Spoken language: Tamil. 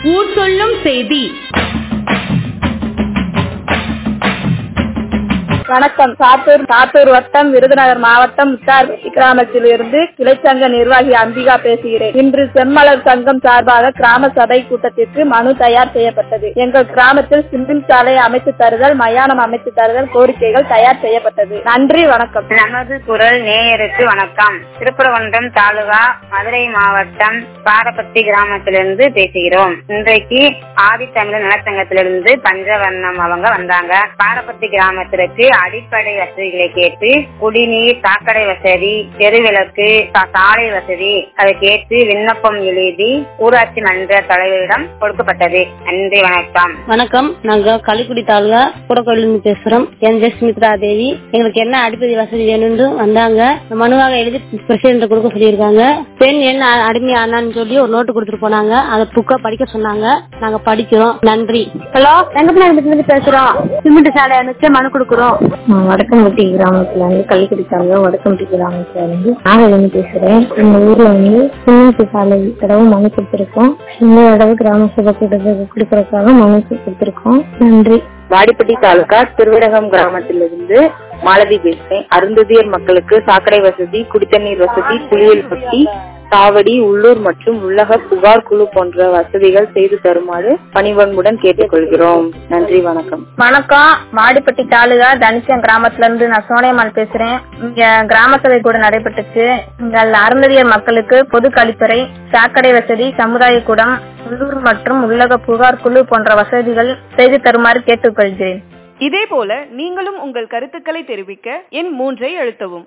ஊர் சொல்லும் செய்தி வணக்கம் சாத்தூர் சாத்தூர் வட்டம் விருதுநகர் மாவட்டம் முத்தார்பட்டி கிராமத்தில் இருந்து கிளைச்சங்க நிர்வாகி அம்பிகா பேசுகிறேன் இன்று செம்மலர் சங்கம் சார்பாக கிராம சபை கூட்டத்திற்கு மனு தயார் செய்யப்பட்டது எங்கள் கிராமத்தில் சிமெண்ட் சாலை அமைத்து தருதல் மயானம் அமைத்து தருதல் கோரிக்கைகள் தயார் செய்யப்பட்டது நன்றி வணக்கம் நமது குரல் நேயருக்கு வணக்கம் திருப்பரங்குன்றம் தாலுகா மதுரை மாவட்டம் பாரபத்தி கிராமத்திலிருந்து பேசுகிறோம் இன்றைக்கு ஆதித்தமிழர் நலச்சங்கத்திலிருந்து பஞ்சவர்ணம் அவங்க வந்தாங்க பாரபத்தி கிராமத்திற்கு அடிப்படை வசதிகளை கேட்டு குடிநீர் சாக்கடை வசதி தெருவிளக்கு சா- சாலை வசதி அதை கேட்டு விண்ணப்பம் எழுதி ஊராட்சி மன்ற தலைவரிடம் கொடுக்கப்பட்டது நன்றி வணக்கம் வணக்கம் நாங்க களிக்குடி தாலுகா கூடக்கோயிலிருந்து பேசுறோம் என் ஜெய சுமித்ரா தேவி எங்களுக்கு என்ன அடிப்படை வசதி வேணும்னு வந்தாங்க மனுவாக எழுதி பிரசிடண்ட் கொடுக்க சொல்லியிருக்காங்க பெண் என்ன அடிமை ஆனான்னு சொல்லி ஒரு நோட்டு கொடுத்துட்டு போனாங்க அதை புக்கா படிக்க சொன்னாங்க நாங்க படிக்கிறோம் நன்றி ஹலோ வெங்கப்பநாயகத்துல பேசுறோம் சிமெண்ட் சாலை அமைச்சு மனு கொடுக்குறோம் வடக்கம்பட்டி கிராமத்துல இருந்து கள்ளிக்குடி தாலுகா வடக்கம்பட்டி கிராமத்துல இருந்து நாகலிருந்து பேசுறேன் எங்க ஊர்ல வந்து சிமெண்ட் சாலை தடவை மனு கொடுத்திருக்கோம் இந்த தடவை கிராம சபை கூட்டத்துக்கு கொடுக்கறதுக்காக மனு கொடுத்திருக்கோம் நன்றி வாடிப்பட்டி தாலுகா திருவிடகம் கிராமத்திலிருந்து மாலதி பேசுறேன் அருந்ததியர் மக்களுக்கு சாக்கடை வசதி குடித்தண்ணீர் வசதி குளியல் தொட்டி சாவடி உள்ளூர் மற்றும் உள்ளக புகார் குழு போன்ற வசதிகள் செய்து தருமாறு பணிவன்புடன் கேட்டுக்கொள்கிறோம் நன்றி வணக்கம் வணக்கம் மாடிப்பட்டி தாலுகா தனிச்சம் கிராமத்துல இருந்து நான் சோனியம்மாள் பேசுறேன் இங்க கிராம சபை கூட நடைபெற்றுச்சு இங்க அருந்ததியர் மக்களுக்கு பொது கழிப்பறை சாக்கடை வசதி சமுதாய கூடம் உள்ளூர் மற்றும் உள்ளக புகார் குழு போன்ற வசதிகள் செய்து தருமாறு கேட்டுக்கொள்கிறேன் இதே போல நீங்களும் உங்கள் கருத்துக்களை தெரிவிக்க எண் மூன்றை அழுத்தவும்